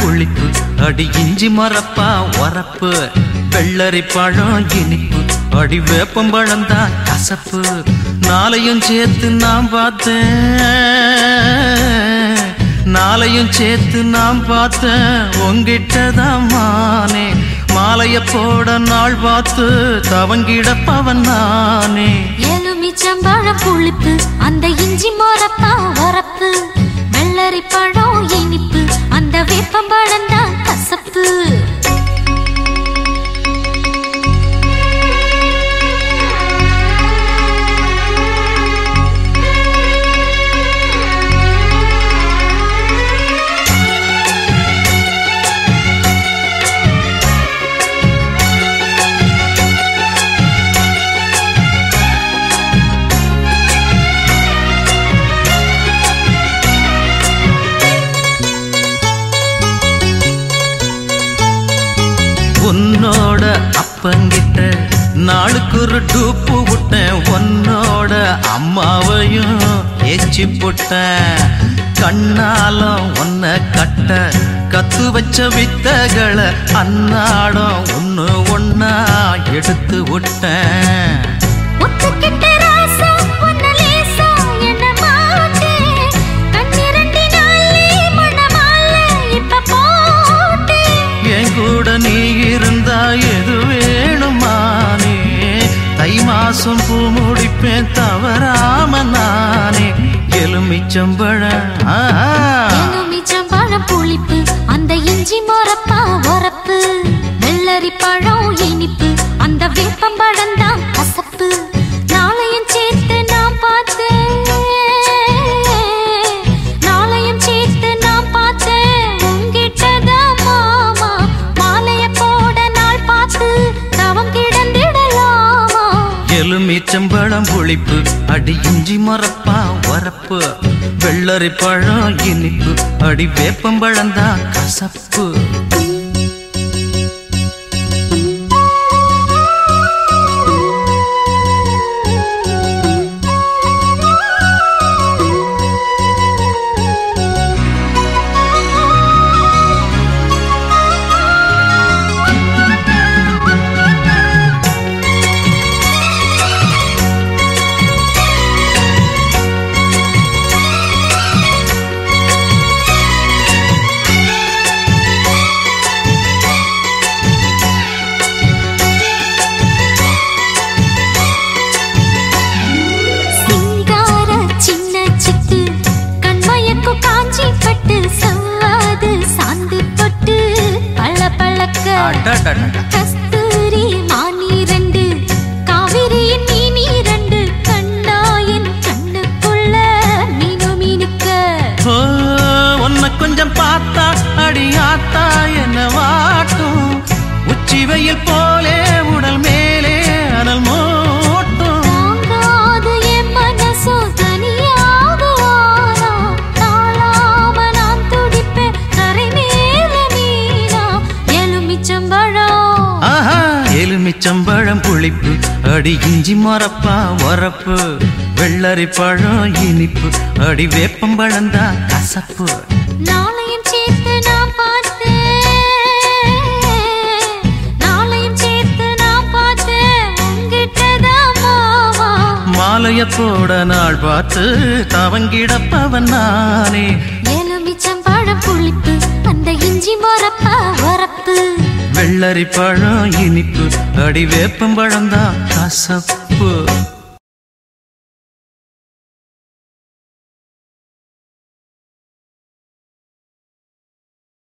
புளிப்பு அடி இஞ்சி மரப்பா உரப்பு வெள்ளரி பழம் இனிப்பு அடி வேப்பம்பழம் தான் கசப்பு நாளையும் சேர்த்து நான் பார்த்தேன் நாளையும் சேர்த்து நான் பார்த்தேன் உங்கிட்ட தான் மானே மாலைய போட நாள் பார்த்து தவங்கிடப்பவன் நானே எலுமிச்சம்பழம் புளிப்பு அந்த இஞ்சி மொரப்பா வரப்பு வெள்ளரி பழம் இனிப்பு அந்த வேப்பம்பழம் தான் கசப்பு உன்னோட அப்பங்கிட்ட நாளுக்கு ஒரு டூப்பு விட்டேன் உன்னோட அம்மாவையும் ஏச்சி போட்டேன் கண்ணாலம் உன்னை கட்ட கத்து வச்ச வித்தகளை அன்னாடம் ஒண்ணு ஒன்னா எடுத்து விட்டேன் ஒத்துக்கிட்ட ராசா உன்ன லேசா என்ன மாட்டேன் கண்ணிரண்டினாலே மணமாலை இப்ப போட்டேன் என் கூட நீ இருந்தா எது வேணுமானே தை மாசம் பூ முடிப்பேன் தவறாம நானே எலுமிச்சம்பழம் ஆஹா. எலுமிச்சம்பழம் புளிப்பு அந்த இஞ்சி மொரப்பா வரப்பு வெள்ளரி பழம் இனிப்பு அந்த வேப்பம்பழம் தான் கசப்பு நாளையும் சேர்த்து நான் பார்த்தேன் நாளையும் சேர்த்து நான் பார்த்தேன் உங்கிட்டதான் மாமா மாலைய போட நாள் பார்த்து தவம் கிடந்திடலாமா எலுமிச்சம்பழம் புளிப்பு அடி இஞ்சி மரப்பா வரப்பு வெள்ளரி பழம் இனிப்பு அடி வேப்பம்பழம் தான் கசப்பு சிங்கார சின்ன சிட்டு கண்மயக்கு காஞ்சி பட்டு செவ்வாது சாந்து தொட்டு பள்ள பழக்க அடடடட. கஸ்தூரி மானீரண்டு காவிரியின் மீனீரண்டு கண்ணாயின் கண்ணுக்குள்ள மீனு மீனுக்க ஓ, உன்னை கொஞ்சம் பார்த்தா அடி ஆத்தா என்ன வாட்டும் உச்சி வெயில் போலே உடல் மேலே அனல் மூட்டும் தாங்காது என் மனசோ தனியாகுவானா தாழாம நான் துடிப்பேன் கரை மேல மீனா எலுமிச்சம்பழம் ஆஹா எலுமிச்சம்பழம் புளிப்பு அடி இஞ்சி மரப்பா வரப்பு வெள்ளரி பழம் இனிப்பு அடி வேப்பம்பழம் தான் கசப்பு நாளையும் சேர்த்து நான் பார்த்தேன் நாளையும் சேர்த்து நான் பார்த்தேன் உங்கிட்டதான் மாமா மாலைய போட நாள் பார்த்து தவங்கிடப்பவன் நானே எலுமிச்சம்பழம் புளிப்பு அந்த இஞ்சி மரப்பா வரப்பு வெள்ளரி பழம் இனிப்பு அடி வேப்பம்பழம் தான் கசப்பு